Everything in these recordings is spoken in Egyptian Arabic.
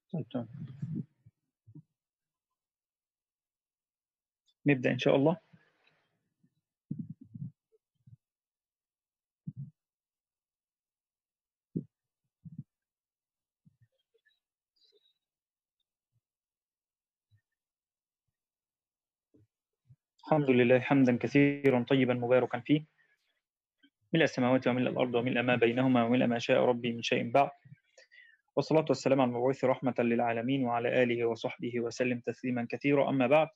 طيب تمام نبدأ إن شاء الله الحمد لله حمدا كثيرا طيبا مباركا فيه ملء السماوات وملء الأرض وملء ما بينهما وملء ما شاء ربي من شيء بعد والصلاة والسلام على المبعوث رحمة للعالمين وعلى آله وصحبه وسلم تسليما كثيرا أما بعد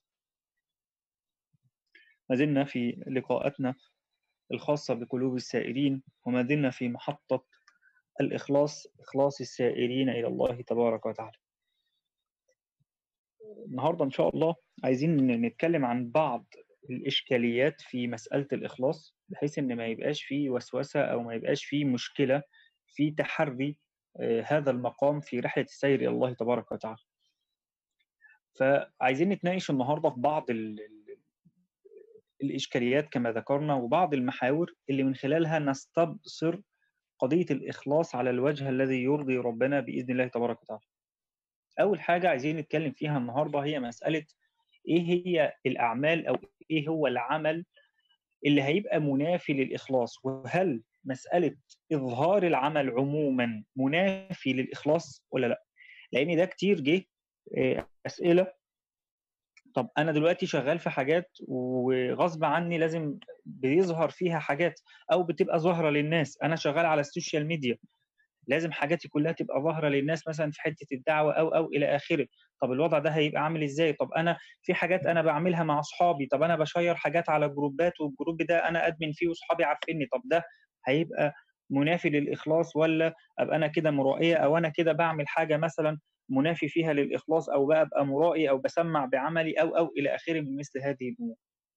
ما زلنا في لقاءاتنا الخاصة بقلوب السائرين وما زلنا في محطة الإخلاص إخلاص السائرين إلى الله تبارك وتعالى النهاردة إن شاء الله عايزين نتكلم عن بعض الإشكاليات في مسألة الإخلاص بحيث إن ما يبقاش فيه وسوسة أو ما يبقاش فيه مشكلة في تحري هذا المقام في رحلة السير إلى الله تبارك وتعالى فعايزين نتناقش النهاردة في بعض ال الإشكاليات كما ذكرنا وبعض المحاور اللي من خلالها نستبصر قضية الإخلاص على الوجه الذي يرضي ربنا بإذن الله تبارك وتعالى أول حاجة عايزين نتكلم فيها النهاردة هي مسألة إيه هي الأعمال أو إيه هو العمل اللي هيبقى منافي للإخلاص وهل مسألة إظهار العمل عموما منافي للإخلاص ولا لا لأن ده كتير جه أسئلة طب أنا دلوقتي شغال في حاجات وغصب عني لازم بيظهر فيها حاجات أو بتبقى ظاهرة للناس أنا شغال على السوشيال ميديا لازم حاجاتي كلها تبقى ظاهره للناس مثلا في حته الدعوه او او الى اخره طب الوضع ده هيبقى عامل ازاي طب انا في حاجات انا بعملها مع اصحابي طب انا بشير حاجات على جروبات والجروب ده انا ادمن فيه واصحابي عارفيني طب ده هيبقى منافي للاخلاص ولا ابقى انا كده مرائيه او انا كده بعمل حاجه مثلا منافي فيها للاخلاص او بقى ابقى مرائي او بسمع بعملي او او الى اخره من مثل هذه الامور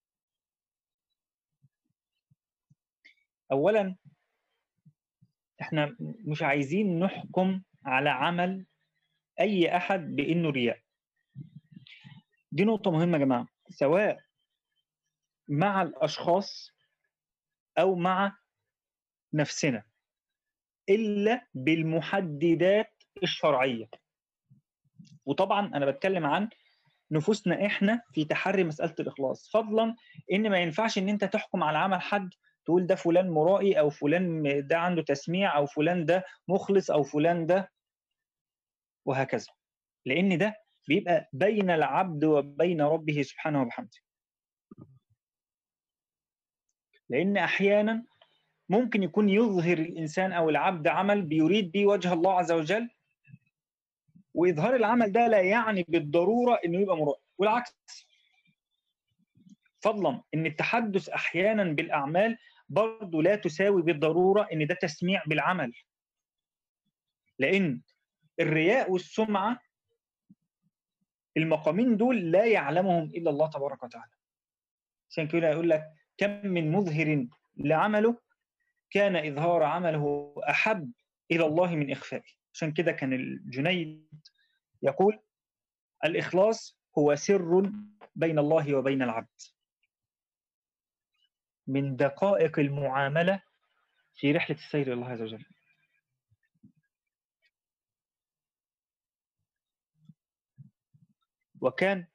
اولا احنا مش عايزين نحكم على عمل اي احد بانه رياء دي نقطه مهمه يا جماعه سواء مع الاشخاص او مع نفسنا الا بالمحددات الشرعيه وطبعا انا بتكلم عن نفوسنا احنا في تحري مساله الاخلاص فضلا ان ما ينفعش ان انت تحكم على عمل حد تقول ده فلان مرائي او فلان ده عنده تسميع او فلان ده مخلص او فلان ده وهكذا لان ده بيبقى بين العبد وبين ربه سبحانه وبحمده لان احيانا ممكن يكون يظهر الانسان او العبد عمل بيريد به وجه الله عز وجل واظهار العمل ده لا يعني بالضروره انه يبقى مرائي والعكس فضلا ان التحدث احيانا بالاعمال برضه لا تساوي بالضروره ان ده تسميع بالعمل لان الرياء والسمعه المقامين دول لا يعلمهم الا الله تبارك وتعالى عشان كده يقول لك كم من مظهر لعمله كان اظهار عمله احب الى الله من اخفائه عشان كده كان الجنيد يقول الاخلاص هو سر بين الله وبين العبد من دقائق المعاملة في رحلة السير إلى الله عز وجل وكان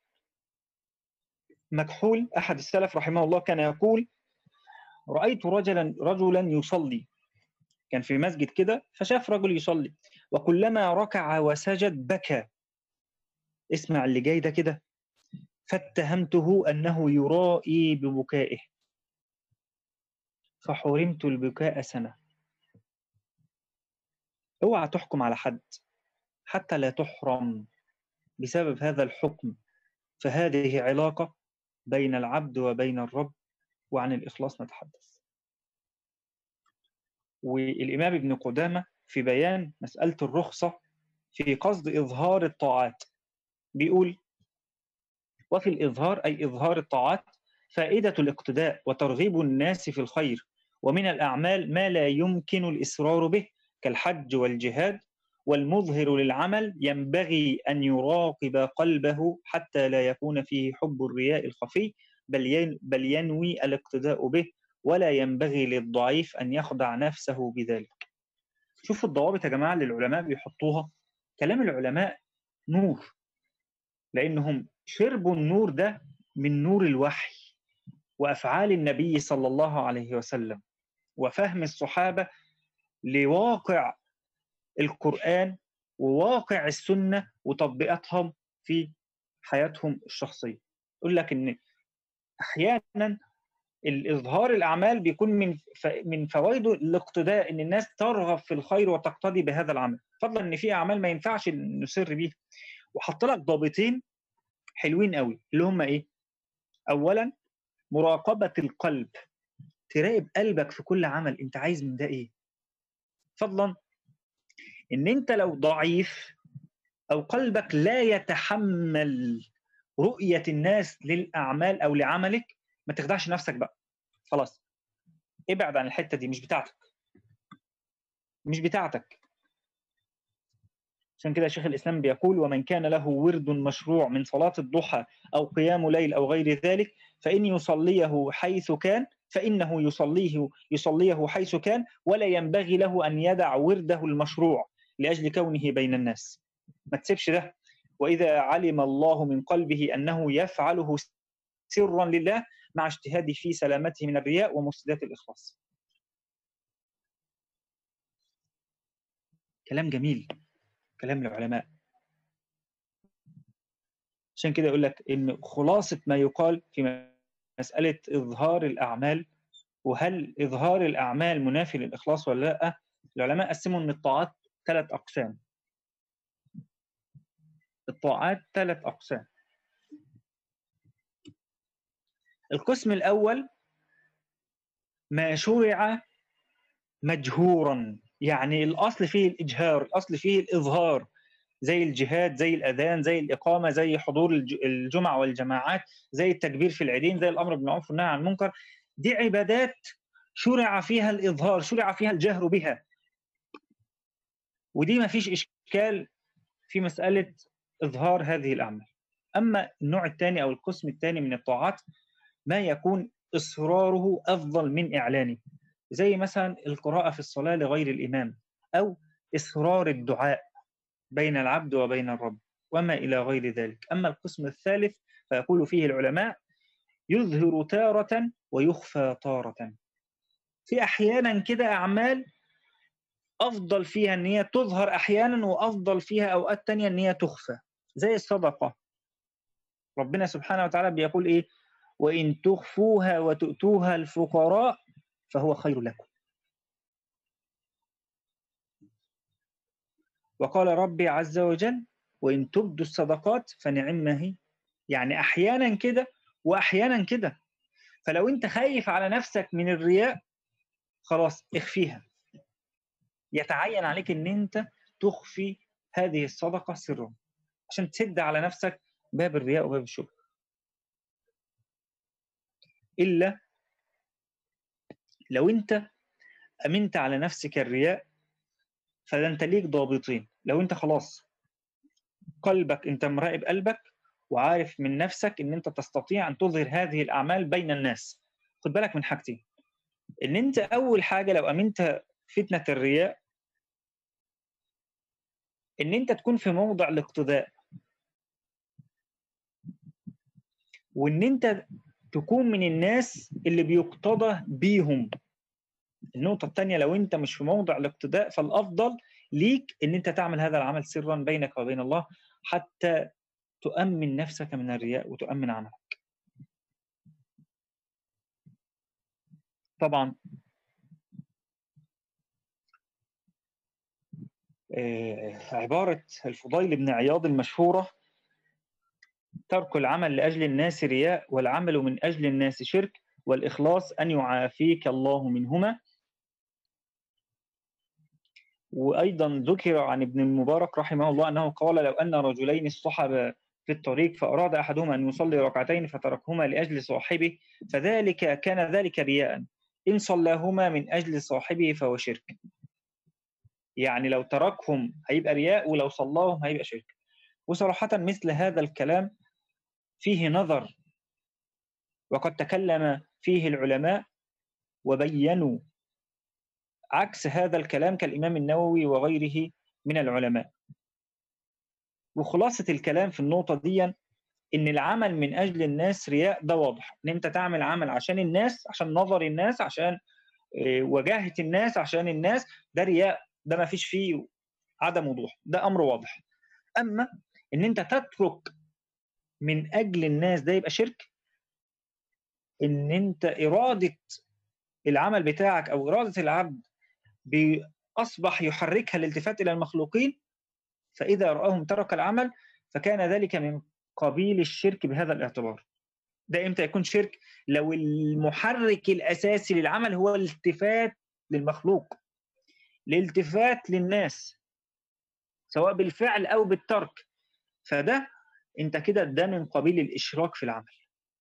مكحول أحد السلف رحمه الله كان يقول رأيت رجلا رجلا يصلي كان في مسجد كده فشاف رجل يصلي وكلما ركع وسجد بكى اسمع اللي جاي ده كده فاتهمته أنه يرائي ببكائه فحرمت البكاء سنة اوعى تحكم على حد حتى لا تحرم بسبب هذا الحكم فهذه علاقة بين العبد وبين الرب وعن الإخلاص نتحدث والإمام ابن قدامة في بيان مسألة الرخصة في قصد إظهار الطاعات بيقول وفي الإظهار أي إظهار الطاعات فائدة الاقتداء وترغيب الناس في الخير ومن الأعمال ما لا يمكن الإصرار به كالحج والجهاد والمظهر للعمل ينبغي أن يراقب قلبه حتى لا يكون فيه حب الرياء الخفي بل بل ينوي الاقتداء به ولا ينبغي للضعيف أن يخدع نفسه بذلك شوفوا الضوابط يا جماعة اللي العلماء بيحطوها كلام العلماء نور لأنهم شربوا النور ده من نور الوحي وأفعال النبي صلى الله عليه وسلم وفهم الصحابة لواقع القرآن وواقع السنة وتطبيقاتهم في حياتهم الشخصية يقول لك إن أحيانا الإظهار الأعمال بيكون من من فوائده الاقتداء إن الناس ترغب في الخير وتقتدي بهذا العمل فضلا إن في أعمال ما ينفعش نسر بيها وحط لك ضابطين حلوين قوي اللي هم إيه؟ أولا مراقبة القلب تراقب قلبك في كل عمل أنت عايز من ده إيه؟ فضلا ان انت لو ضعيف او قلبك لا يتحمل رؤيه الناس للاعمال او لعملك ما تخدعش نفسك بقى خلاص ابعد عن الحته دي مش بتاعتك مش بتاعتك عشان كده شيخ الاسلام بيقول ومن كان له ورد مشروع من صلاه الضحى او قيام ليل او غير ذلك فان يصليه حيث كان فانه يصليه يصليه حيث كان ولا ينبغي له ان يدع ورده المشروع لاجل كونه بين الناس ما تسيبش ده واذا علم الله من قلبه انه يفعله سرا لله مع اجتهاده في سلامته من الرياء ومفسدات الاخلاص كلام جميل كلام العلماء عشان كده يقول لك ان خلاصه ما يقال في مساله اظهار الاعمال وهل اظهار الاعمال منافي للاخلاص ولا لا العلماء قسموا ان الطاعات ثلاث أقسام الطاعات ثلاث أقسام القسم الأول ما شرع مجهورا يعني الأصل فيه الإجهار الأصل فيه الإظهار زي الجهاد زي الأذان زي الإقامة زي حضور الجمع والجماعات زي التكبير في العيدين زي الأمر بالمعروف والنهي عن المنكر دي عبادات شرع فيها الإظهار شرع فيها الجهر بها ودي ما فيش إشكال في مسألة إظهار هذه الأعمال أما النوع الثاني أو القسم الثاني من الطاعات ما يكون إصراره أفضل من إعلانه زي مثلا القراءة في الصلاة لغير الإمام أو إصرار الدعاء بين العبد وبين الرب وما إلى غير ذلك أما القسم الثالث فيقول فيه العلماء يظهر تارة ويخفى تارة في أحيانا كده أعمال افضل فيها ان هي تظهر احيانا وافضل فيها اوقات تانية ان هي تخفى زي الصدقه ربنا سبحانه وتعالى بيقول ايه وان تخفوها وتؤتوها الفقراء فهو خير لكم وقال ربي عز وجل وان تبدوا الصدقات فنعم هي يعني احيانا كده واحيانا كده فلو انت خايف على نفسك من الرياء خلاص اخفيها يتعين عليك ان انت تخفي هذه الصدقه سرا عشان تسد على نفسك باب الرياء وباب الشبهه الا لو انت امنت على نفسك الرياء فده انت ليك ضابطين لو انت خلاص قلبك انت مراقب قلبك وعارف من نفسك ان انت تستطيع ان تظهر هذه الاعمال بين الناس خد بالك من حاجتين ان انت اول حاجه لو امنت فتنه الرياء ان انت تكون في موضع الاقتداء وان انت تكون من الناس اللي بيقتضى بيهم النقطة الثانية لو أنت مش في موضع الاقتداء فالأفضل ليك أن أنت تعمل هذا العمل سرا بينك وبين الله حتى تؤمن نفسك من الرياء وتؤمن عملك. طبعا عبارة الفضيل بن عياض المشهورة ترك العمل لأجل الناس رياء والعمل من أجل الناس شرك والإخلاص أن يعافيك الله منهما وأيضا ذكر عن ابن المبارك رحمه الله أنه قال لو أن رجلين اصطحبا في الطريق فأراد أحدهما أن يصلي ركعتين فتركهما لأجل صاحبه فذلك كان ذلك رياء إن صلاهما من أجل صاحبه فهو شرك يعني لو تركهم هيبقى رياء ولو صلاهم هيبقى شرك وصراحة مثل هذا الكلام فيه نظر وقد تكلم فيه العلماء وبينوا عكس هذا الكلام كالإمام النووي وغيره من العلماء وخلاصة الكلام في النقطة دي إن العمل من أجل الناس رياء ده واضح إن أنت تعمل عمل عشان الناس عشان نظر الناس عشان وجاهة الناس عشان الناس ده رياء ده ما فيش فيه عدم وضوح ده أمر واضح أما إن أنت تترك من أجل الناس ده يبقى شرك إن أنت إرادة العمل بتاعك أو إرادة العبد أصبح يحركها الالتفات إلى المخلوقين فإذا رآهم ترك العمل فكان ذلك من قبيل الشرك بهذا الاعتبار ده امتى يكون شرك لو المحرك الاساسي للعمل هو الالتفات للمخلوق الالتفات للناس سواء بالفعل او بالترك فده انت كده ده من قبيل الاشراك في العمل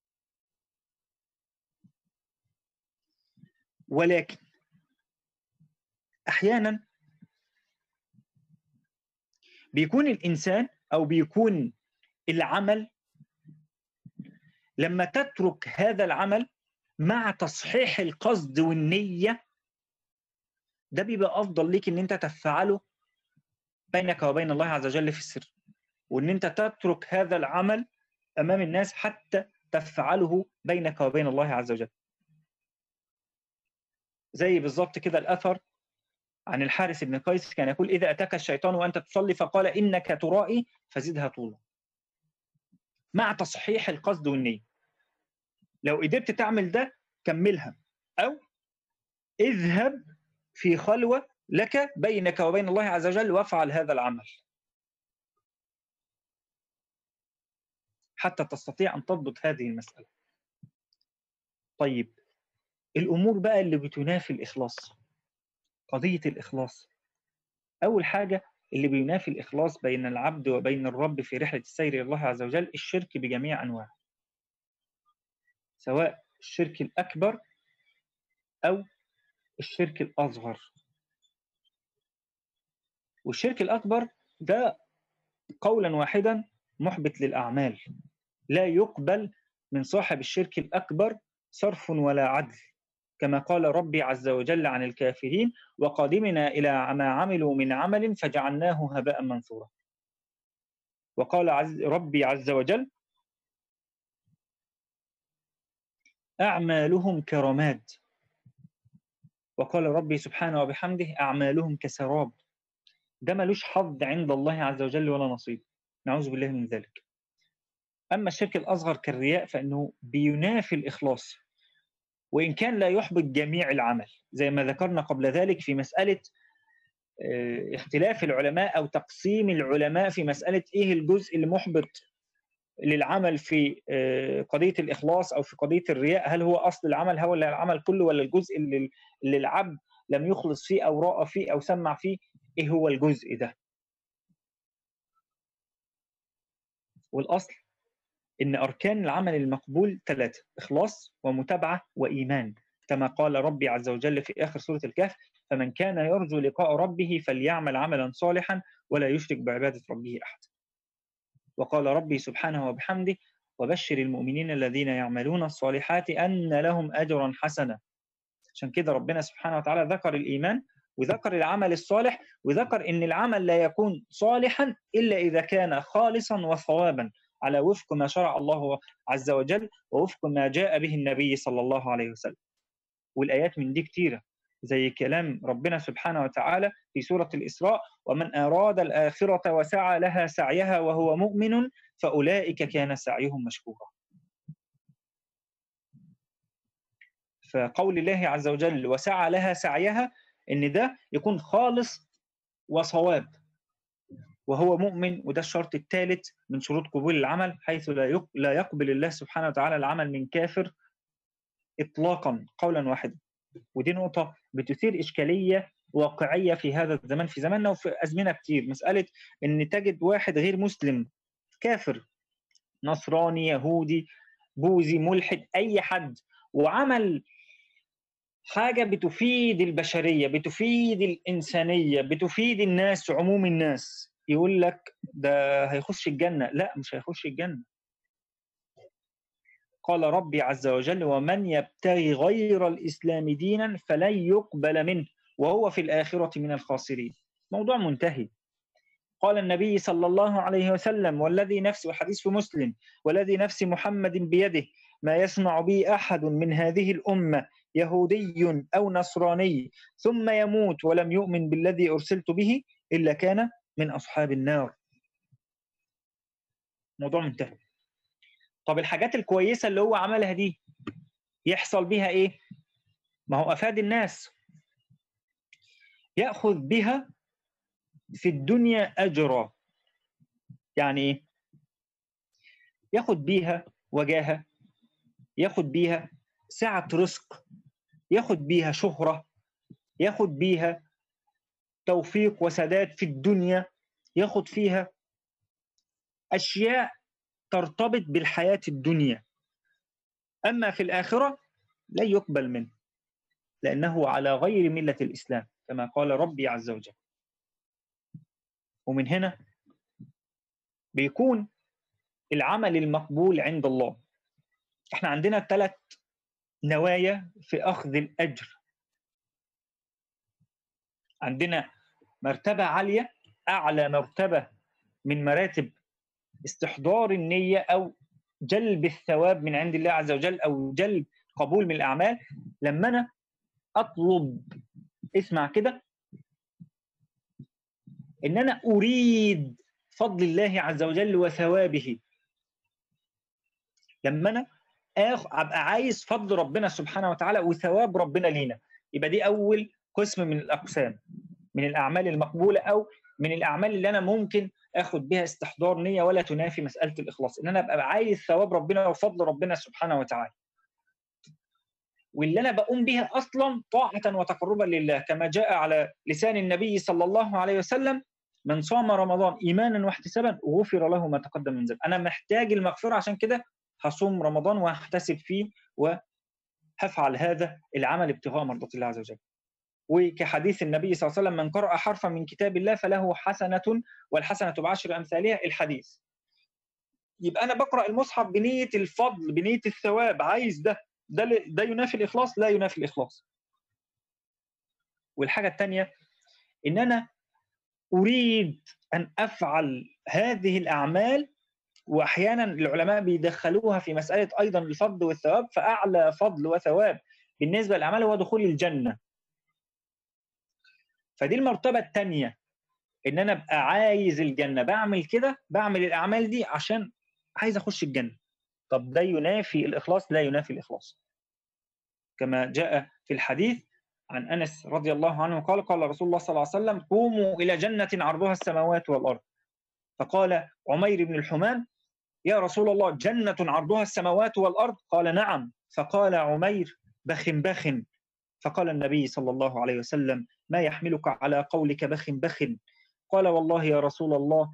ولكن احيانا بيكون الانسان او بيكون العمل لما تترك هذا العمل مع تصحيح القصد والنية ده بيبقى أفضل ليك إن أنت تفعله بينك وبين الله عز وجل في السر وإن أنت تترك هذا العمل أمام الناس حتى تفعله بينك وبين الله عز وجل زي بالظبط كده الأثر عن الحارث بن قيس كان يقول إذا أتاك الشيطان وأنت تصلي فقال إنك ترائي فزدها طولا مع تصحيح القصد والنية لو قدرت تعمل ده كملها أو اذهب في خلوة لك بينك وبين الله عز وجل وافعل هذا العمل حتى تستطيع أن تضبط هذه المسألة طيب الأمور بقى اللي بتنافي الإخلاص قضية الإخلاص أول حاجة اللي بينافي الإخلاص بين العبد وبين الرب في رحلة السير إلى الله عز وجل الشرك بجميع أنواعه سواء الشرك الأكبر أو الشرك الأصغر والشرك الأكبر ده قولا واحدا محبط للأعمال لا يقبل من صاحب الشرك الأكبر صرف ولا عدل كما قال ربي عز وجل عن الكافرين وقادمنا إلى ما عملوا من عمل فجعلناه هباء منثورا وقال عز ربي عز وجل أعمالهم كرماد وقال ربي سبحانه وبحمده أعمالهم كسراب ده ملوش حظ عند الله عز وجل ولا نصيب نعوذ بالله من ذلك أما الشرك الأصغر كالرياء فإنه بينافي الإخلاص وإن كان لا يحبط جميع العمل زي ما ذكرنا قبل ذلك في مسألة اختلاف العلماء أو تقسيم العلماء في مسألة إيه الجزء المحبط للعمل في قضية الإخلاص أو في قضية الرياء هل هو أصل العمل هو العمل كله ولا الجزء اللي, اللي العبد لم يخلص فيه أو رأى فيه أو سمع فيه إيه هو الجزء ده والأصل إن أركان العمل المقبول ثلاثة إخلاص ومتابعة وإيمان كما قال ربي عز وجل في آخر سورة الكهف فمن كان يرجو لقاء ربه فليعمل عملا صالحا ولا يشرك بعبادة ربه أحد وقال ربي سبحانه وبحمده وبشر المؤمنين الذين يعملون الصالحات أن لهم أجرا حسنا عشان كده ربنا سبحانه وتعالى ذكر الإيمان وذكر العمل الصالح وذكر ان العمل لا يكون صالحا الا اذا كان خالصا وصوابا على وفق ما شرع الله عز وجل ووفق ما جاء به النبي صلى الله عليه وسلم والايات من دي كتيره زي كلام ربنا سبحانه وتعالى في سوره الاسراء ومن اراد الاخره وسعى لها سعيها وهو مؤمن فاولئك كان سعيهم مشكورا فقول الله عز وجل وسعى لها سعيها ان ده يكون خالص وصواب وهو مؤمن وده الشرط الثالث من شروط قبول العمل حيث لا لا يقبل الله سبحانه وتعالى العمل من كافر اطلاقا قولا واحدا ودي نقطة بتثير إشكالية واقعية في هذا الزمان في زماننا وفي أزمنة كتير مسألة إن تجد واحد غير مسلم كافر نصراني يهودي بوذي ملحد أي حد وعمل حاجة بتفيد البشرية بتفيد الإنسانية بتفيد الناس عموم الناس يقول لك ده هيخش الجنة لا مش هيخش الجنة قال ربي عز وجل ومن يبتغي غير الإسلام دينا فلن يقبل منه وهو في الآخرة من الخاسرين موضوع منتهي قال النبي صلى الله عليه وسلم والذي نفس وحديث في مسلم والذي نفس محمد بيده ما يسمع بي أحد من هذه الأمة يهودي أو نصراني ثم يموت ولم يؤمن بالذي أرسلت به إلا كان من أصحاب النار موضوع منتهي طب الحاجات الكويسة اللي هو عملها دي يحصل بها إيه؟ ما هو أفاد الناس يأخذ بها في الدنيا أجرا يعني إيه؟ ياخد بيها وجاهة ياخد بيها سعة رزق ياخد بيها شهرة ياخد بيها توفيق وسداد في الدنيا ياخد فيها أشياء ترتبط بالحياة الدنيا أما في الآخرة لا يقبل منه لأنه على غير ملة الإسلام كما قال ربي عز وجل ومن هنا بيكون العمل المقبول عند الله احنا عندنا ثلاث نوايا في أخذ الأجر عندنا مرتبة عالية أعلى مرتبة من مراتب استحضار النية أو جلب الثواب من عند الله عز وجل أو جلب قبول من الأعمال لما أنا أطلب اسمع كده إن أنا أريد فضل الله عز وجل وثوابه لما أنا آخ أبقى عايز فضل ربنا سبحانه وتعالى وثواب ربنا لينا يبقى دي أول قسم من الأقسام من الأعمال المقبولة أو من الأعمال اللي أنا ممكن اخد بها استحضار نيه ولا تنافي مساله الاخلاص ان انا ابقى عايز ثواب ربنا وفضل ربنا سبحانه وتعالى واللي انا بقوم بها اصلا طاعه وتقربا لله كما جاء على لسان النبي صلى الله عليه وسلم من صام رمضان ايمانا واحتسابا غفر له ما تقدم من ذنب انا محتاج المغفره عشان كده هصوم رمضان وهحتسب فيه وهفعل هذا العمل ابتغاء مرضات الله عز وجل وكحديث النبي صلى الله عليه وسلم من قرأ حرفا من كتاب الله فله حسنة والحسنة بعشر أمثالها الحديث يبقى أنا بقرأ المصحف بنية الفضل بنية الثواب عايز ده ده, ده ينافي الإخلاص لا ينافي الإخلاص والحاجة الثانية إن أنا أريد أن أفعل هذه الأعمال وأحيانا العلماء بيدخلوها في مسألة أيضا الفضل والثواب فأعلى فضل وثواب بالنسبة للأعمال هو دخول الجنة فدي المرتبة الثانية ان انا ابقى عايز الجنة بعمل كده بعمل الاعمال دي عشان عايز اخش الجنة طب ده ينافي الاخلاص لا ينافي الاخلاص كما جاء في الحديث عن انس رضي الله عنه قال قال رسول الله صلى الله عليه وسلم قوموا الى جنة عرضها السماوات والارض فقال عمير بن الحمام يا رسول الله جنة عرضها السماوات والارض قال نعم فقال عمير بخ بخ فقال النبي صلى الله عليه وسلم ما يحملك على قولك بخ بخ قال والله يا رسول الله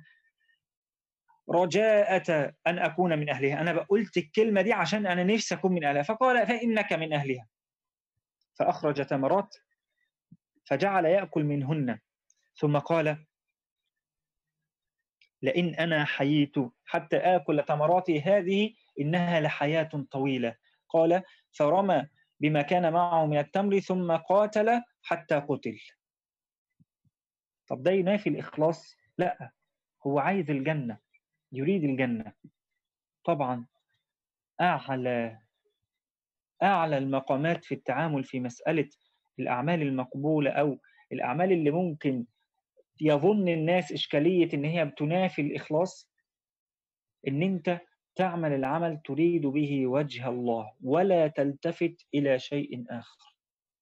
رجاءة أن أكون من أهلها أنا قلت الكلمة دي عشان أنا نفسي أكون من أهلها فقال فإنك من أهلها فأخرج تمرات فجعل يأكل منهن ثم قال لئن أنا حييت حتى آكل تمراتي هذه إنها لحياة طويلة قال فرمى بما كان معه من التمر ثم قاتل حتى قتل طب ده ينافي الإخلاص؟ لا هو عايز الجنة يريد الجنة طبعا أعلى أعلى المقامات في التعامل في مسألة الأعمال المقبولة أو الأعمال اللي ممكن يظن الناس إشكالية إن هي بتنافي الإخلاص إن أنت تعمل العمل تريد به وجه الله ولا تلتفت إلى شيء آخر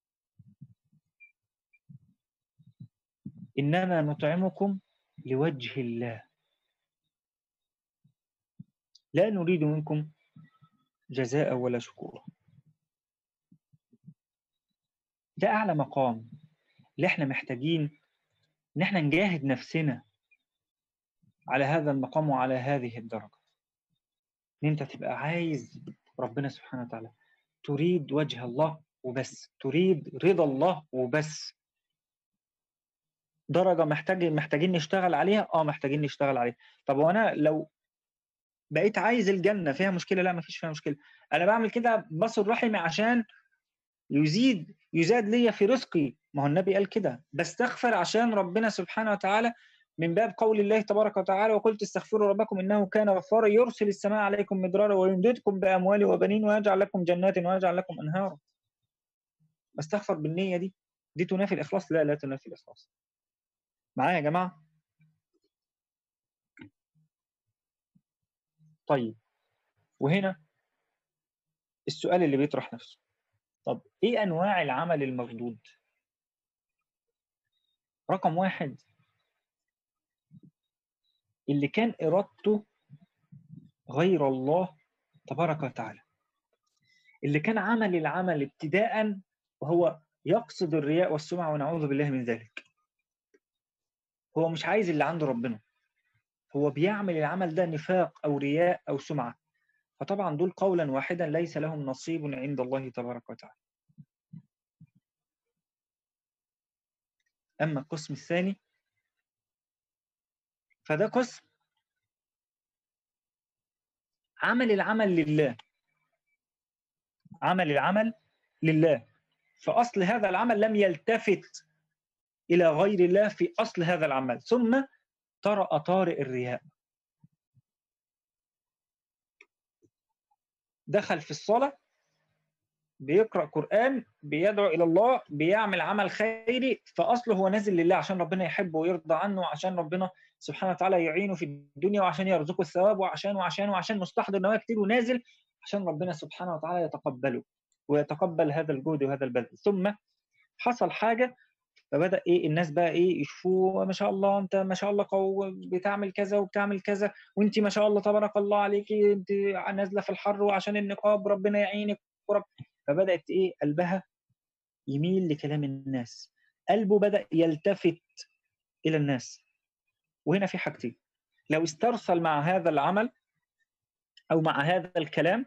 إنما نطعمكم لوجه الله لا نريد منكم جزاء ولا شكورا ده أعلى مقام اللي احنا محتاجين إن احنا نجاهد نفسنا على هذا المقام وعلى هذه الدرجة إن أنت تبقى عايز ربنا سبحانه وتعالى تريد وجه الله وبس تريد رضا الله وبس درجة محتاج محتاجين نشتغل عليها اه محتاجين نشتغل عليها طب وانا لو بقيت عايز الجنة فيها مشكلة لا مفيش فيها مشكلة انا بعمل كده بصل رحمي عشان يزيد يزاد ليا في رزقي ما هو النبي قال كده بستغفر عشان ربنا سبحانه وتعالى من باب قول الله تبارك وتعالى وقلت استغفروا ربكم انه كان غفارا يرسل السماء عليكم مدرارا ويمددكم باموال وبنين ويجعل لكم جنات ويجعل لكم انهارا بستغفر بالنيه دي دي تنافي الاخلاص لا لا تنافي الاخلاص معايا يا جماعه طيب وهنا السؤال اللي بيطرح نفسه طب ايه انواع العمل المردود رقم واحد اللي كان ارادته غير الله تبارك وتعالى اللي كان عمل العمل ابتداء وهو يقصد الرياء والسمعة ونعوذ بالله من ذلك هو مش عايز اللي عنده ربنا هو بيعمل العمل ده نفاق أو رياء أو سمعة فطبعا دول قولا واحدا ليس لهم نصيب عند الله تبارك وتعالى أما القسم الثاني فده قسم عمل العمل لله عمل العمل لله فأصل هذا العمل لم يلتفت إلى غير الله في أصل هذا العمل ثم طرأ طارئ الرياء دخل في الصلاة بيقرأ قرآن بيدعو إلى الله بيعمل عمل خيري فأصله هو نازل لله عشان ربنا يحبه ويرضى عنه وعشان ربنا سبحانه وتعالى يعينه في الدنيا وعشان يرزقه الثواب وعشان وعشان وعشان مستحضر نوايا كتير ونازل عشان ربنا سبحانه وتعالى يتقبله ويتقبل هذا الجهد وهذا البذل ثم حصل حاجة فبدا ايه الناس بقى ايه يشوفوه ما شاء الله انت ما شاء الله قو بتعمل كذا وبتعمل كذا وانت ما شاء الله تبارك الله عليكي انت نازله في الحر وعشان النقاب ربنا يعينك ورب فبدات ايه قلبها يميل لكلام الناس قلبه بدا يلتفت الى الناس وهنا في حاجتين لو استرسل مع هذا العمل او مع هذا الكلام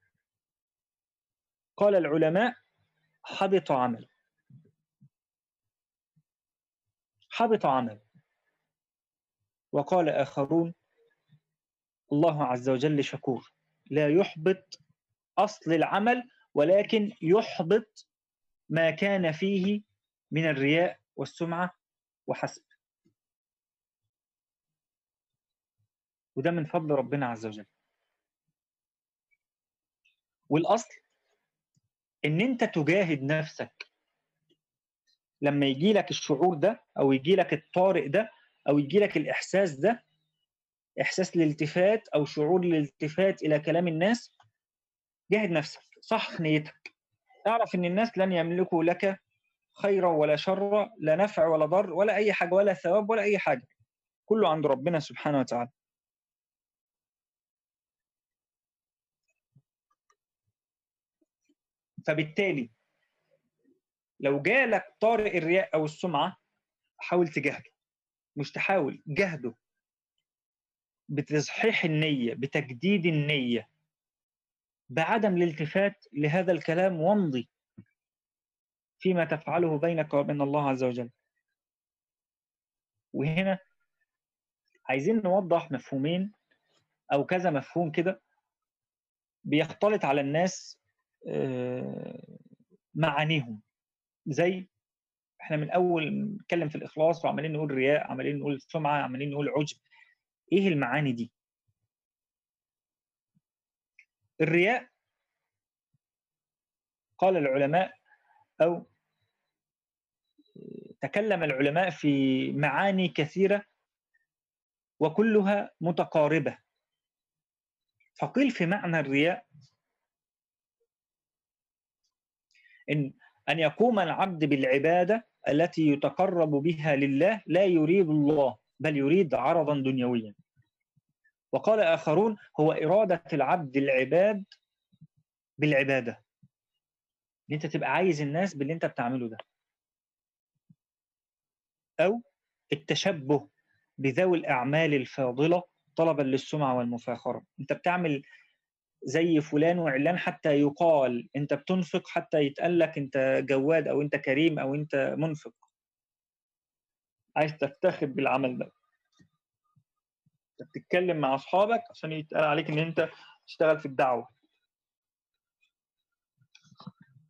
قال العلماء حبط عمله حبط عمله وقال آخرون الله عز وجل شكور لا يحبط أصل العمل ولكن يحبط ما كان فيه من الرياء والسمعة وحسب وده من فضل ربنا عز وجل والأصل إن أنت تجاهد نفسك لما يجي لك الشعور ده او يجي لك الطارئ ده او يجي لك الاحساس ده احساس الالتفات او شعور الالتفات الى كلام الناس جاهد نفسك صح نيتك اعرف ان الناس لن يملكوا لك خيرا ولا شرا لا نفع ولا ضر ولا اي حاجه ولا ثواب ولا اي حاجه كله عند ربنا سبحانه وتعالى فبالتالي لو جالك طارئ الرياء او السمعه حاول تجاهده مش تحاول جهده بتصحيح النيه بتجديد النيه بعدم الالتفات لهذا الكلام وامضي فيما تفعله بينك وبين الله عز وجل وهنا عايزين نوضح مفهومين او كذا مفهوم كده بيختلط على الناس معانيهم زي احنا من اول نتكلم في الاخلاص وعمالين نقول رياء عمالين نقول سمعه عمالين نقول عجب ايه المعاني دي الرياء قال العلماء او تكلم العلماء في معاني كثيره وكلها متقاربه فقيل في معنى الرياء ان أن يقوم العبد بالعبادة التي يتقرب بها لله لا يريد الله بل يريد عرضا دنيويا وقال آخرون هو إرادة العبد العباد بالعبادة ان انت تبقى عايز الناس باللي انت بتعمله ده او التشبه بذوي الاعمال الفاضله طلبا للسمعه والمفاخره انت بتعمل زي فلان وعلان حتى يقال انت بتنفق حتى يتقال لك انت جواد او انت كريم او انت منفق عايز تفتخر بالعمل ده انت بتتكلم مع اصحابك عشان يتقال عليك ان انت تشتغل في الدعوه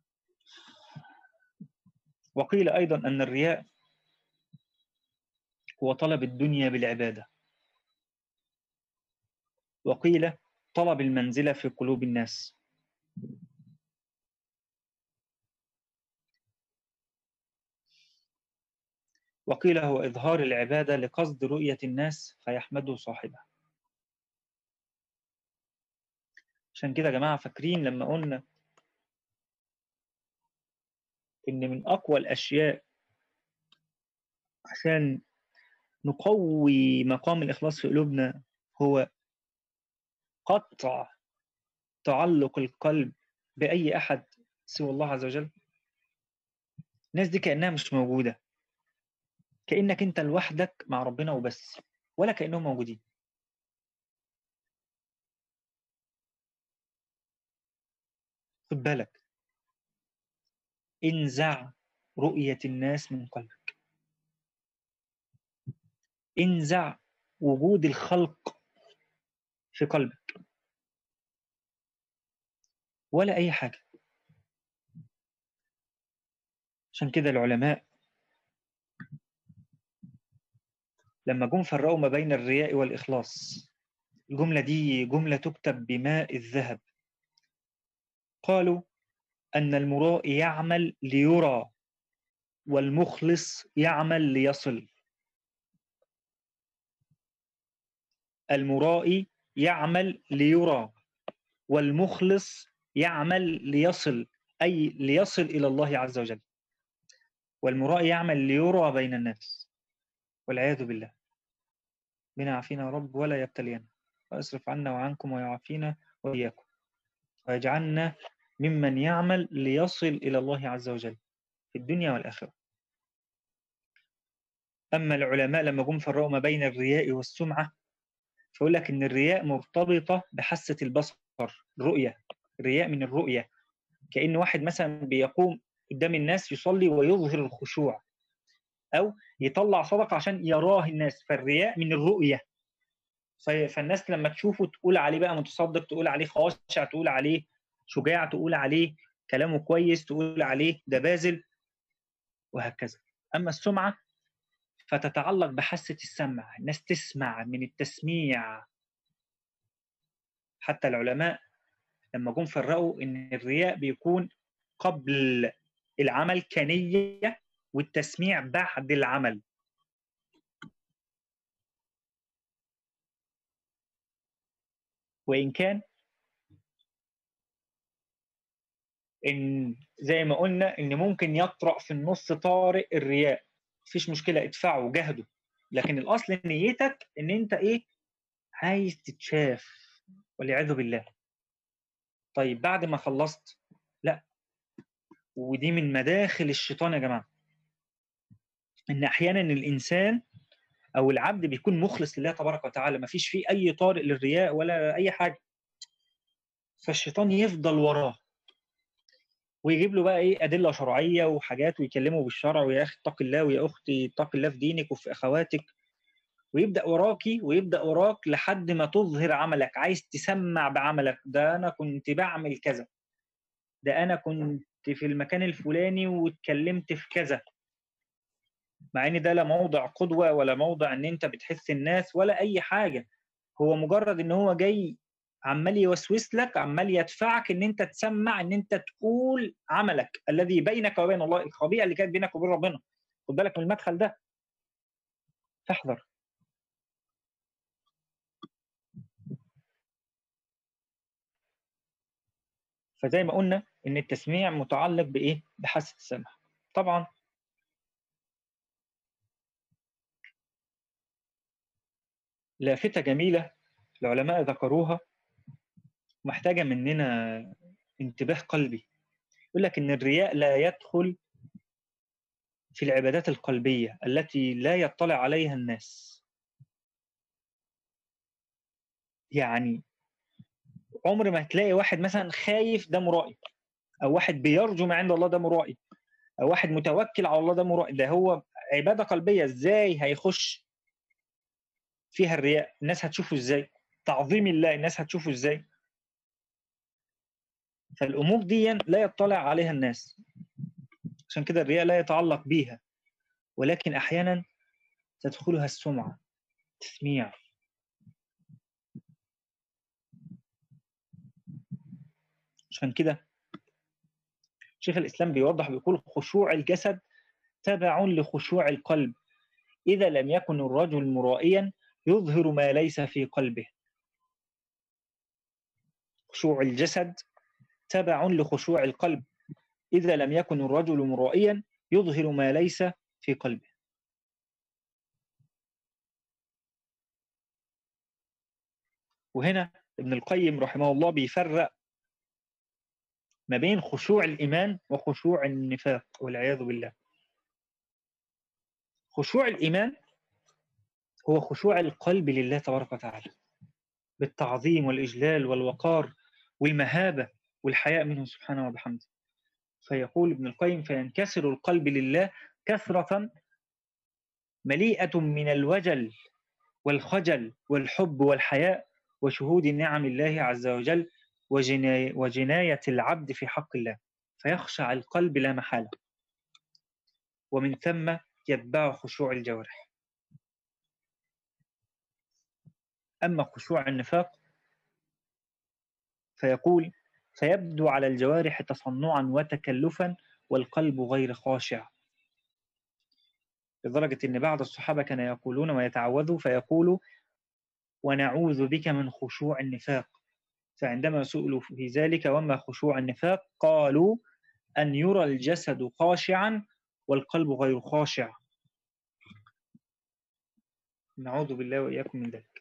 وقيل ايضا ان الرياء هو طلب الدنيا بالعبادة وقيل طلب المنزلة في قلوب الناس وقيل هو إظهار العبادة لقصد رؤية الناس فيحمده صاحبه عشان كده يا جماعة فاكرين لما قلنا إن من أقوى الأشياء عشان نقوي مقام الإخلاص في قلوبنا هو قطع تعلق القلب بأي أحد سوى الله عز وجل الناس دي كأنها مش موجودة كأنك أنت لوحدك مع ربنا وبس ولا كأنهم موجودين خد بالك انزع رؤية الناس من قلبك انزع وجود الخلق في قلبك ولا أي حاجة عشان كده العلماء لما جم فرقوا ما بين الرياء والإخلاص الجملة دي جملة تكتب بماء الذهب قالوا أن المراء يعمل ليرى والمخلص يعمل ليصل المرائي يعمل ليرى والمخلص يعمل ليصل أي ليصل إلى الله عز وجل والمرائي يعمل ليرى بين الناس والعياذ بالله بنا عافينا يا رب ولا يبتلينا ويصرف عنا وعنكم ويعافينا وإياكم ويجعلنا ممن يعمل ليصل إلى الله عز وجل في الدنيا والآخرة أما العلماء لما جم فرقوا ما بين الرياء والسمعة فيقول لك إن الرياء مرتبطة بحاسة البصر الرؤية الرياء من الرؤية كأن واحد مثلا بيقوم قدام الناس يصلي ويظهر الخشوع أو يطلع صدقة عشان يراه الناس فالرياء من الرؤية فالناس لما تشوفه تقول عليه بقى متصدق تقول عليه خاشع تقول عليه شجاع تقول عليه كلامه كويس تقول عليه ده باذل وهكذا أما السمعة فتتعلق بحاسة السمع الناس تسمع من التسميع حتى العلماء لما جم فرقوا ان الرياء بيكون قبل العمل كنية والتسميع بعد العمل وإن كان إن زي ما قلنا إن ممكن يطرأ في النص طارئ الرياء مفيش مشكلة ادفعه جهده لكن الأصل نيتك إن أنت إيه عايز تتشاف والعياذ بالله طيب بعد ما خلصت لا ودي من مداخل الشيطان يا جماعة إن أحيانا الإنسان او العبد بيكون مخلص لله تبارك وتعالى ما فيش فيه اي طارئ للرياء ولا اي حاجه فالشيطان يفضل وراه ويجيب له بقى ايه ادله شرعيه وحاجات ويكلمه بالشرع ويا اخي اتق الله ويا اختي اتق الله في دينك وفي اخواتك ويبدا وراكي ويبدا وراك لحد ما تظهر عملك عايز تسمع بعملك ده انا كنت بعمل كذا ده انا كنت في المكان الفلاني واتكلمت في كذا مع ان ده لا موضع قدوه ولا موضع ان انت بتحس الناس ولا اي حاجه هو مجرد ان هو جاي عمال يوسوس لك عمال يدفعك ان انت تسمع ان انت تقول عملك الذي بينك وبين الله الخبيئه اللي كانت بينك وبين ربنا خد بالك من المدخل ده فاحذر فزي ما قلنا ان التسميع متعلق بايه بحاسه السمع طبعا لافتة جميلة العلماء ذكروها محتاجة مننا انتباه قلبي يقول لك إن الرياء لا يدخل في العبادات القلبية التي لا يطلع عليها الناس يعني عمر ما هتلاقي واحد مثلا خايف ده مرائي أو واحد بيرجو ما عند الله ده مرائي أو واحد متوكل على الله ده مرائي ده هو عبادة قلبية إزاي هيخش فيها الرياء الناس هتشوفه ازاي تعظيم الله الناس هتشوفه ازاي فالامور دي لا يطلع عليها الناس عشان كده الرياء لا يتعلق بيها ولكن احيانا تدخلها السمعة تسميع عشان كده شيخ الإسلام بيوضح بيقول خشوع الجسد تبع لخشوع القلب إذا لم يكن الرجل مرائيا يظهر ما ليس في قلبه خشوع الجسد تبع لخشوع القلب إذا لم يكن الرجل مرائيا يظهر ما ليس في قلبه وهنا ابن القيم رحمه الله بيفرق ما بين خشوع الإيمان وخشوع النفاق والعياذ بالله خشوع الإيمان هو خشوع القلب لله تبارك وتعالى بالتعظيم والإجلال والوقار والمهابة والحياء منه سبحانه وبحمده فيقول ابن القيم فينكسر القلب لله كثرة مليئة من الوجل والخجل والحب والحياء وشهود نعم الله عز وجل وجناية, وجناية العبد في حق الله فيخشع القلب لا محالة ومن ثم يتبع خشوع الجوارح أما خشوع النفاق فيقول فيبدو على الجوارح تصنعا وتكلفا والقلب غير خاشع لدرجة أن بعض الصحابة كانوا يقولون ويتعوذوا فيقولوا ونعوذ بك من خشوع النفاق فعندما سئلوا في ذلك وما خشوع النفاق قالوا أن يرى الجسد خاشعا والقلب غير خاشع نعوذ بالله وإياكم من ذلك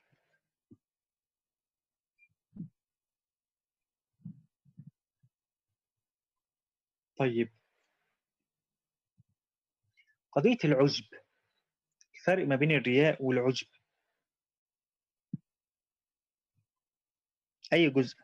طيب قضية العجب الفرق ما بين الرياء والعجب أي جزء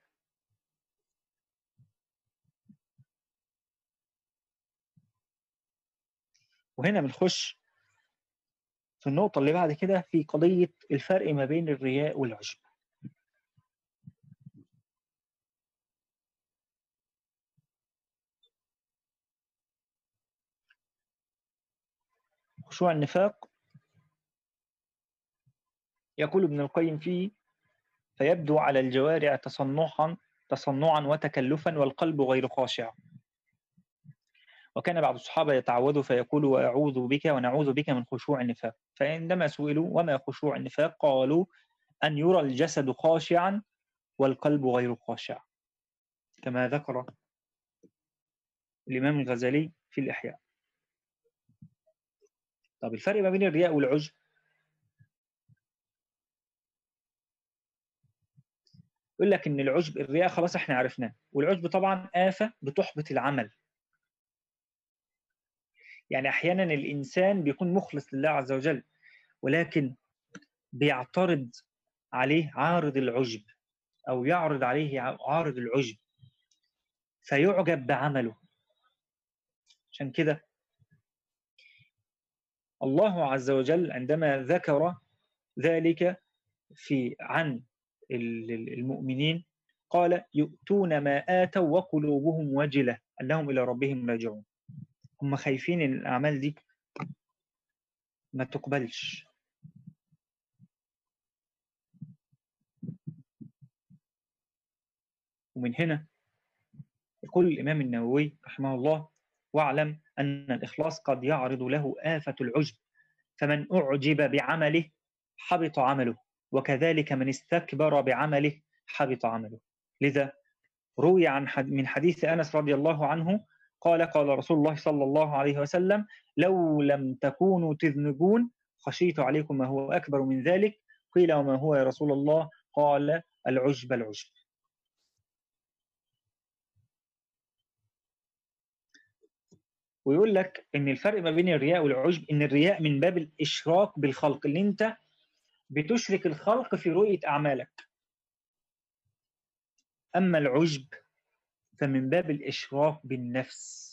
وهنا بنخش في النقطة اللي بعد كده في قضية الفرق ما بين الرياء والعجب خشوع النفاق يقول ابن القيم فيه فيبدو على الجوارع تصنعا تصنعا وتكلفا والقلب غير خاشع وكان بعض الصحابة يتعوذ فيقول وأعوذ بك ونعوذ بك من خشوع النفاق فعندما سئلوا وما خشوع النفاق قالوا أن يرى الجسد خاشعا والقلب غير خاشع كما ذكر الإمام الغزالي في الإحياء طب الفرق ما بين الرياء والعجب يقول لك ان العجب الرياء خلاص احنا عرفناه والعجب طبعا آفة بتحبط العمل يعني احيانا الانسان بيكون مخلص لله عز وجل ولكن بيعترض عليه عارض العجب او يعرض عليه عارض العجب فيعجب بعمله عشان كده الله عز وجل عندما ذكر ذلك في عن المؤمنين قال يؤتون ما آتوا وقلوبهم وجلة أنهم إلى ربهم راجعون هم خايفين إن الأعمال دي ما تقبلش ومن هنا يقول الإمام النووي رحمه الله واعلم أن الإخلاص قد يعرض له آفة العجب فمن أعجب بعمله حبط عمله وكذلك من استكبر بعمله حبط عمله لذا روي عن من حديث أنس رضي الله عنه قال قال رسول الله صلى الله عليه وسلم لو لم تكونوا تذنبون خشيت عليكم ما هو أكبر من ذلك قيل وما هو يا رسول الله قال العجب العجب ويقول لك ان الفرق ما بين الرياء والعجب ان الرياء من باب الاشراك بالخلق اللي انت بتشرك الخلق في رؤيه اعمالك اما العجب فمن باب الاشراك بالنفس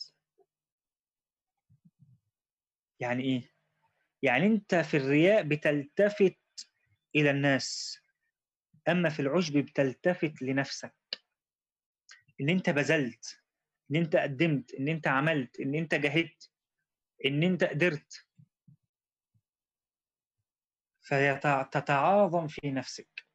يعني ايه يعني انت في الرياء بتلتفت الى الناس اما في العجب بتلتفت لنفسك ان انت بذلت ان انت قدمت ان انت عملت ان انت جهدت ان انت قدرت فتتعاظم في نفسك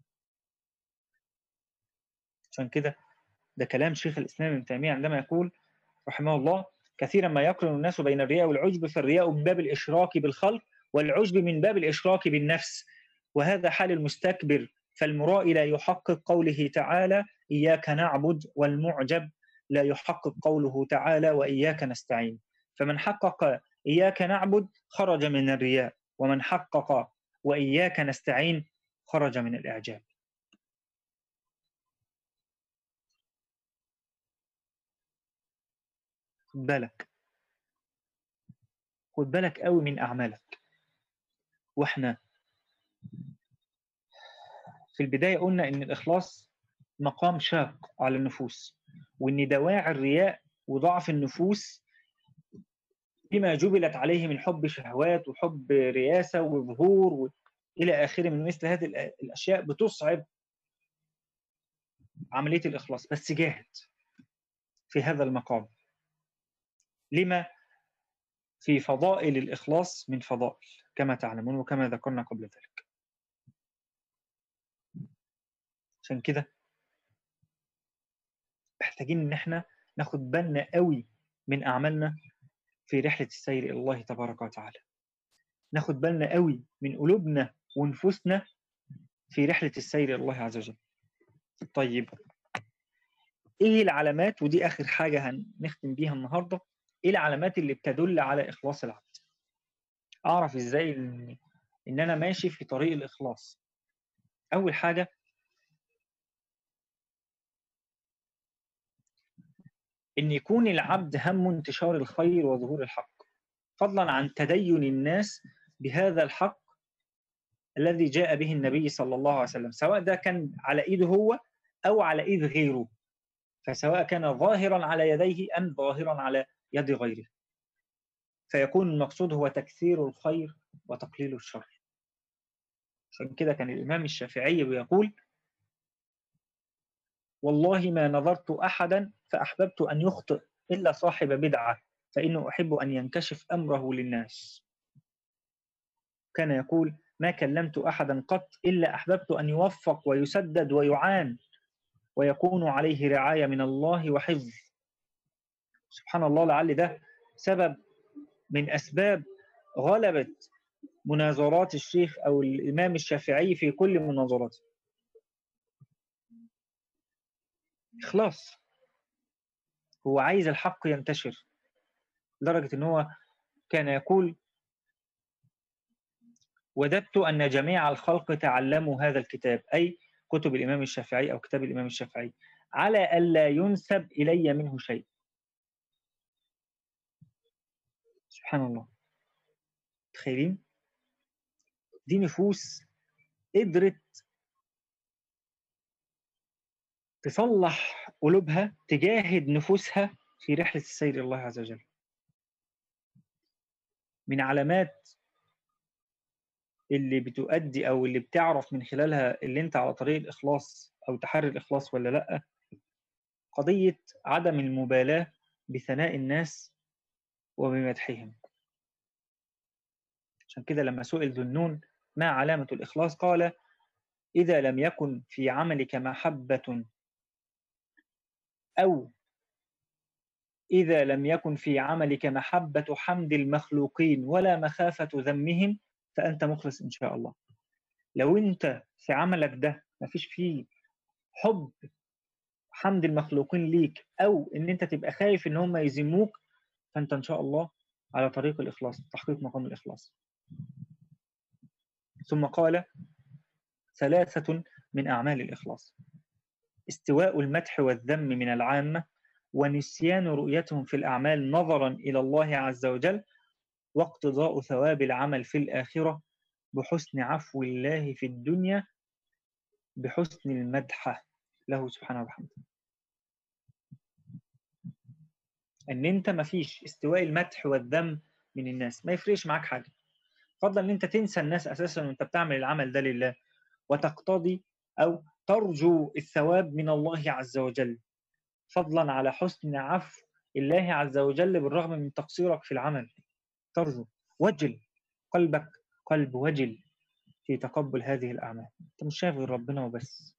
عشان كده ده كلام شيخ الإسلام ابن تيمية عندما يقول رحمه الله كثيرا ما يقرن الناس بين الرياء والعجب فالرياء من باب الإشراك بالخلق والعجب من باب الإشراك بالنفس وهذا حال المستكبر فالمرائي لا يحقق قوله تعالى إياك نعبد والمعجب لا يحقق قوله تعالى وإياك نستعين فمن حقق إياك نعبد خرج من الرياء ومن حقق وإياك نستعين خرج من الإعجاب خد بالك خد بالك قوي من أعمالك وإحنا في البداية قلنا إن الإخلاص مقام شاق على النفوس وإن دواعي الرياء وضعف النفوس بما جبلت عليه من حب شهوات وحب رياسة وظهور و... إلى آخره من مثل هذه الأشياء بتصعب عملية الإخلاص بس جاهد في هذا المقام لما في فضائل الإخلاص من فضائل كما تعلمون وكما ذكرنا قبل ذلك عشان كده محتاجين ان احنا ناخد بالنا قوي من اعمالنا في رحله السير الى الله تبارك وتعالى ناخد بالنا قوي من قلوبنا ونفوسنا في رحله السير الى الله عز وجل طيب ايه العلامات ودي اخر حاجه هنختم بيها النهارده ايه العلامات اللي بتدل على اخلاص العبد اعرف ازاي ان ان انا ماشي في طريق الاخلاص اول حاجه ان يكون العبد هم انتشار الخير وظهور الحق فضلا عن تدين الناس بهذا الحق الذي جاء به النبي صلى الله عليه وسلم سواء ده كان على ايده هو او على ايد غيره فسواء كان ظاهرا على يديه ام ظاهرا على يد غيره فيكون المقصود هو تكثير الخير وتقليل الشر عشان كده كان الامام الشافعي بيقول والله ما نظرت احدا فاحببت ان يخطئ الا صاحب بدعه فانه احب ان ينكشف امره للناس كان يقول ما كلمت احدا قط الا احببت ان يوفق ويسدد ويعان ويكون عليه رعايه من الله وحفظ سبحان الله لعل ده سبب من اسباب غلبه مناظرات الشيخ او الامام الشافعي في كل مناظراته إخلاص هو عايز الحق ينتشر لدرجة إن هو كان يقول وددت أن جميع الخلق تعلموا هذا الكتاب أي كتب الإمام الشافعي أو كتاب الإمام الشافعي على ألا ينسب إلي منه شيء سبحان الله تخيلين دي نفوس قدرت تصلح قلوبها تجاهد نفوسها في رحلة السير إلى الله عز وجل من علامات اللي بتؤدي أو اللي بتعرف من خلالها اللي أنت على طريق الإخلاص أو تحري الإخلاص ولا لأ قضية عدم المبالاة بثناء الناس وبمدحهم عشان كده لما سئل ذنون ما علامة الإخلاص قال إذا لم يكن في عملك محبة أو إذا لم يكن في عملك محبة حمد المخلوقين ولا مخافة ذمهم فأنت مخلص إن شاء الله لو أنت في عملك ده ما فيش فيه حب حمد المخلوقين ليك أو إن أنت تبقى خايف إن هم يذموك فأنت إن شاء الله على طريق الإخلاص تحقيق مقام الإخلاص ثم قال ثلاثة من أعمال الإخلاص استواء المدح والذم من العامة ونسيان رؤيتهم في الأعمال نظرا إلى الله عز وجل واقتضاء ثواب العمل في الآخرة بحسن عفو الله في الدنيا بحسن المدح له سبحانه وبحمده ان انت ما فيش استواء المدح والذم من الناس ما يفرقش معاك حاجه فضلا ان انت تنسى الناس اساسا وانت بتعمل العمل ده لله وتقتضي او ترجو الثواب من الله عز وجل فضلا على حسن عفو الله عز وجل بالرغم من تقصيرك في العمل ترجو وجل قلبك قلب وجل في تقبل هذه الأعمال أنت مش شايف غير ربنا وبس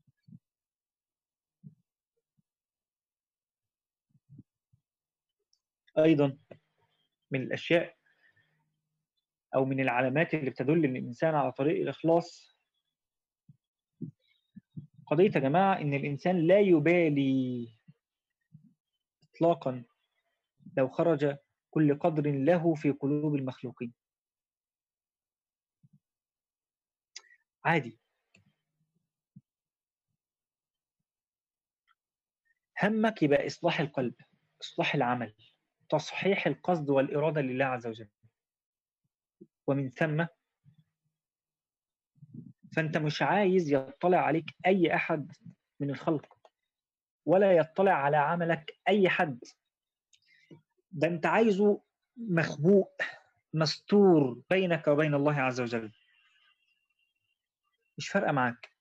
أيضا من الأشياء أو من العلامات اللي بتدل إن الإنسان على طريق الإخلاص قضية يا جماعة إن الإنسان لا يبالي إطلاقا لو خرج كل قدر له في قلوب المخلوقين عادي همك يبقى إصلاح القلب إصلاح العمل تصحيح القصد والإرادة لله عز وجل ومن ثم فأنت مش عايز يطلع عليك أي أحد من الخلق ولا يطلع على عملك أي حد ده أنت عايزه مخبوء مستور بينك وبين الله عز وجل مش فارقة معاك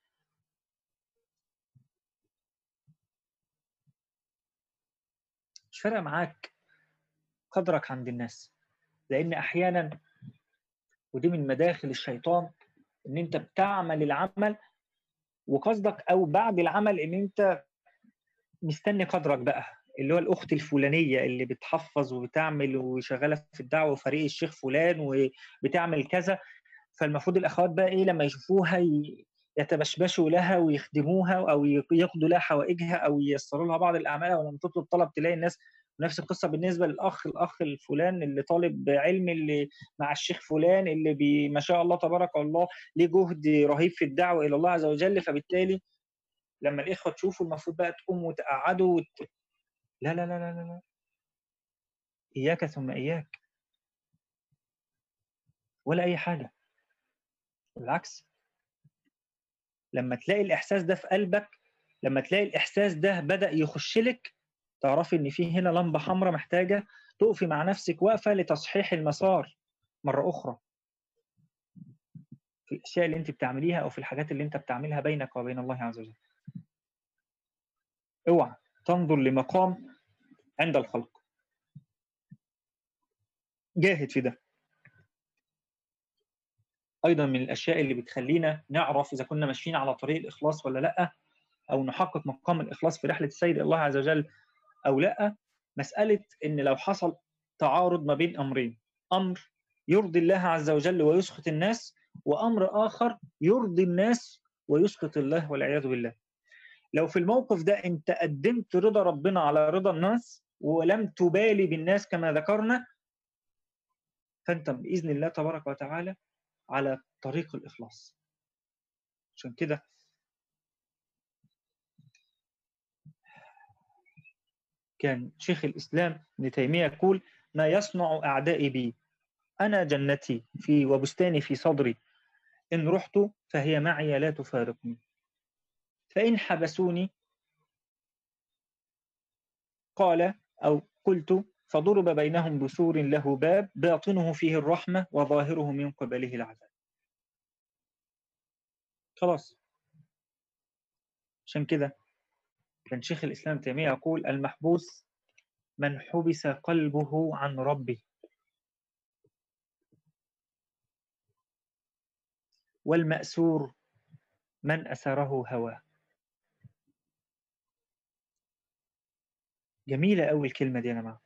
مش فارقة معاك قدرك عند الناس لأن أحيانا ودي من مداخل الشيطان إن أنت بتعمل العمل وقصدك أو بعد العمل إن أنت مستني قدرك بقى اللي هو الأخت الفلانية اللي بتحفظ وبتعمل وشغالة في الدعوة وفريق الشيخ فلان وبتعمل كذا فالمفروض الأخوات بقى إيه لما يشوفوها يتبشبشوا لها ويخدموها أو يقضوا لها حوائجها أو ييسروا لها بعض الأعمال أو لما تطلب طلب تلاقي الناس نفس القصه بالنسبه للاخ الاخ الفلان اللي طالب علم اللي مع الشيخ فلان اللي بي ما شاء الله تبارك الله ليه جهد رهيب في الدعوه الى الله عز وجل فبالتالي لما الاخوه تشوفوا المفروض بقى تقوم وتقعدوا وت... لا لا لا لا لا اياك ثم اياك ولا اي حاجه بالعكس لما تلاقي الاحساس ده في قلبك لما تلاقي الاحساس ده بدا يخش لك تعرفي ان في هنا لمبه حمراء محتاجه تقفي مع نفسك واقفه لتصحيح المسار مره اخرى في الاشياء اللي انت بتعمليها او في الحاجات اللي انت بتعملها بينك وبين الله عز وجل اوعى تنظر لمقام عند الخلق جاهد في ده ايضا من الاشياء اللي بتخلينا نعرف اذا كنا ماشيين على طريق الاخلاص ولا لا او نحقق مقام الاخلاص في رحله السيد الله عز وجل او لا مساله ان لو حصل تعارض ما بين امرين امر يرضي الله عز وجل ويسخط الناس وامر اخر يرضي الناس ويسخط الله والعياذ بالله لو في الموقف ده انت قدمت رضا ربنا على رضا الناس ولم تبالي بالناس كما ذكرنا فانت باذن الله تبارك وتعالى على طريق الاخلاص عشان كده كان شيخ الإسلام ابن تيمية يقول ما يصنع أعدائي بي أنا جنتي في وبستاني في صدري إن رحت فهي معي لا تفارقني فإن حبسوني قال أو قلت فضرب بينهم بسور له باب باطنه فيه الرحمة وظاهره من قبله العذاب خلاص عشان كده كان شيخ الإسلام تيمية يقول المحبوس من حبس قلبه عن ربه والمأسور من أسره هواه جميلة أوي الكلمة دي يا جماعة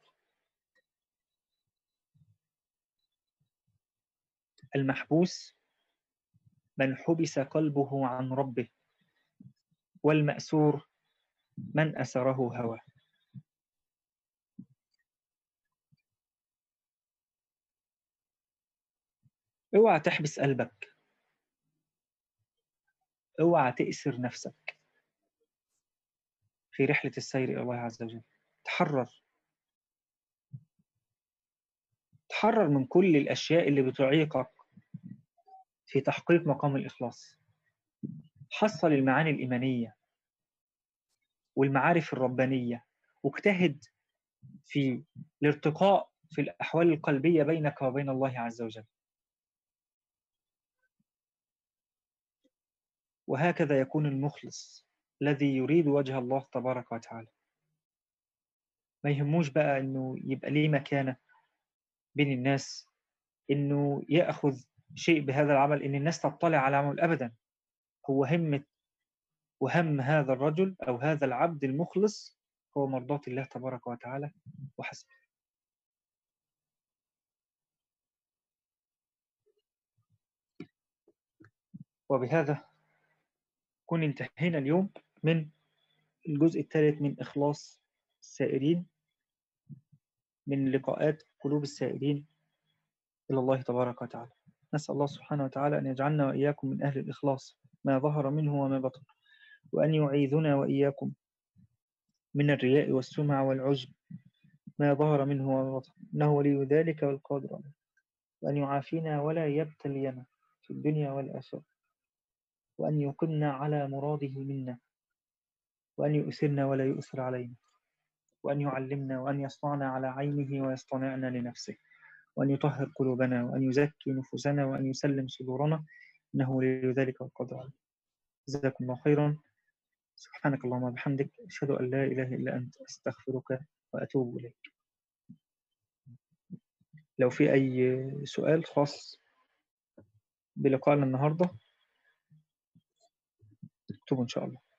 المحبوس من حبس قلبه عن ربه والمأسور من أسره هواه اوعى تحبس قلبك اوعى تأسر نفسك في رحلة السير إلى الله عز وجل تحرر تحرر من كل الأشياء اللي بتعيقك في تحقيق مقام الإخلاص حصل المعاني الإيمانية والمعارف الربانية واجتهد في الارتقاء في الأحوال القلبية بينك وبين الله عز وجل وهكذا يكون المخلص الذي يريد وجه الله تبارك وتعالى ما يهموش بقى انه يبقى ليه مكانة بين الناس انه ياخذ شيء بهذا العمل إن الناس تطلع على عمل أبدا هو همة وهم هذا الرجل أو هذا العبد المخلص هو مرضاة الله تبارك وتعالى وحسب وبهذا كن انتهينا اليوم من الجزء الثالث من إخلاص السائرين من لقاءات قلوب السائرين إلى الله تبارك وتعالى نسأل الله سبحانه وتعالى أن يجعلنا وإياكم من أهل الإخلاص ما ظهر منه وما بطن وأن يعيذنا وإياكم من الرياء والسمع والعجب ما ظهر منه وما بطن إنه ولي ذلك والقادر عليه وأن يعافينا ولا يبتلينا في الدنيا والآخرة وأن يقمنا على مراده منا وأن يؤثرنا ولا يؤثر علينا وأن يعلمنا وأن يصنعنا على عينه ويصطنعنا لنفسه وأن يطهر قلوبنا وأن يزكي نفوسنا وأن يسلم صدورنا إنه ولي ذلك والقدر عليه جزاكم الله خيرا سبحانك اللهم وبحمدك أشهد أن لا إله إلا أنت أستغفرك وأتوب إليك لو في أي سؤال خاص بلقائنا النهاردة اكتبوا إن شاء الله